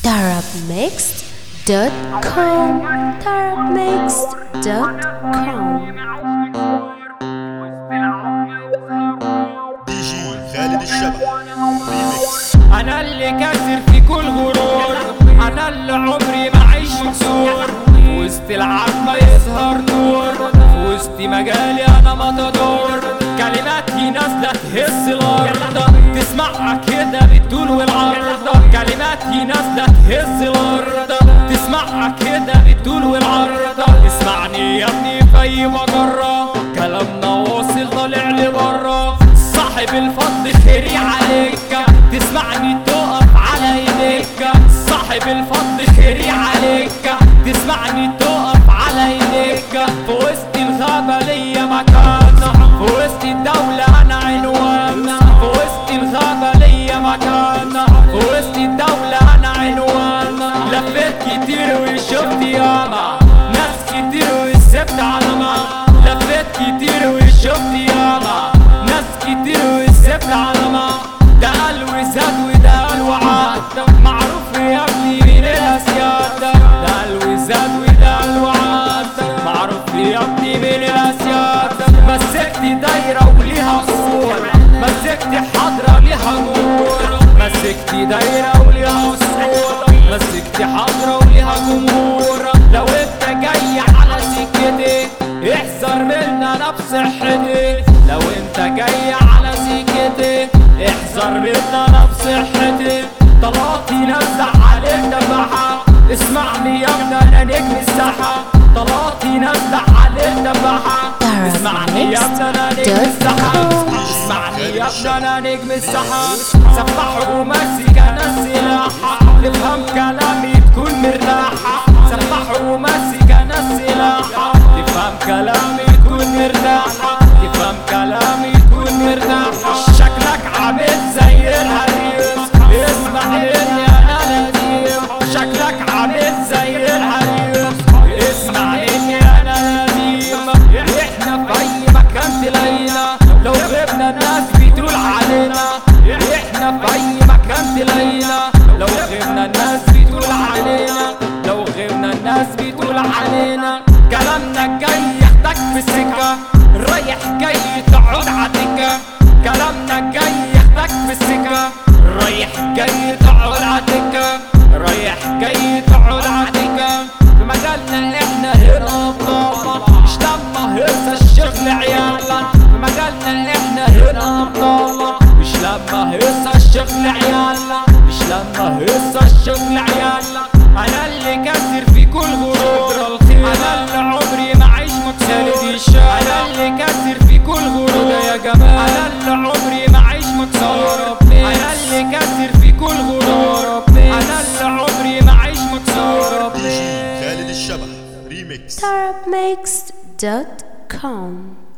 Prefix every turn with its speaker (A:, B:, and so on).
A: tarabmixed.com tarabmixed.com
B: دي جي خالد الشبح ريميكس
C: انا اللي كاسر في كل غرور انا اللي عمري ما عيش مكسور وسط العتمة يظهر نور وسط مجالي انا متدور كلماتي نازلة تهز الارض تسمعها كده بالطول والعرض كلماتي نازلة تهز الارض تسمعها كده بالطول والعرض اسمعني يا ابني في اي مجرة كلامنا واصل طالع لبره صاحب الفضل خيري عليك تسمعني تقف على ايديك صاحب الفضل خيري عليك تسمعني تقف على ايديك في وسط الغابة ليا مكان في وسط الدولة انا عنوان في وسط الغابة ليا مكان في وسط الدولة انا عنوان لفيت كتير وشفت ياما ناس كتير وسبت علامة لفيت كتير وشفت ياما ناس كتير وسبت علامة ده قال وزاد وده قال وعاد معروف يا ابني مين الاسياد ده قال وزاد وده قال وعاد معروف يا ابني مين الاسياد مسكت دايرة وليها اصول مسكت حضرة ليها نور مسكت دايرة وليها اصول مسكت حضرة وليها جمهور لو انت جاي على سكتي احذر من انا بصحتي لو انت جاي على سكتي احذر من انا بصحتي طلعتي نزع عليك دفعها اسمعني يا ابني انا نجم الساحة طلعتي نزع عليك دفعها اسمعني يا ابني انا نجم الساحة اسمعني يا ابني انا نجم الساحة سفاح وماسك انا السلاح تفهم كلامي تكون مرتاحة سفاح وماسك انا السلاح تفهم كلامي تكون مرتاحة تفهم كلامي تكون مرتاحة شكلك عامل زي الحريم اسمع مني انا نديم شكلك عامل زي الحريم اسمع مني انا نديم احنا في اي مكان تلاقينا لو غبنا الناس بتقول علينا احنا في اي مكان تلاقينا لو غبنا الناس بتقول علينا لو غبنا الناس بتقول علينا كلامنا جاي ياخدك في السكة رايح جاي تقعد عالدكة كلامنا جاي ياخدك في السكة رايح جاي تقعد عالدكة رايح جاي تقعد عالدكة في مجالنا احنا هنا ابطال مش لما هرس الشغل عيالا في مجالنا احنا هنا ابطال مش لما هرس الشغل عيالا مش لما هرس الشغل عيالا انا اللي كاسر في كل غرور انا اللي عمري ما عيش مكسر انا اللي كاسر في كل غرور يا جمال انا اللي عمري ما عيش مكسور انا اللي كاسر في كل غرور انا اللي عمري ما عيش مكسور
B: دي جي خالد الشبح ريميكس
A: tarabmixed.com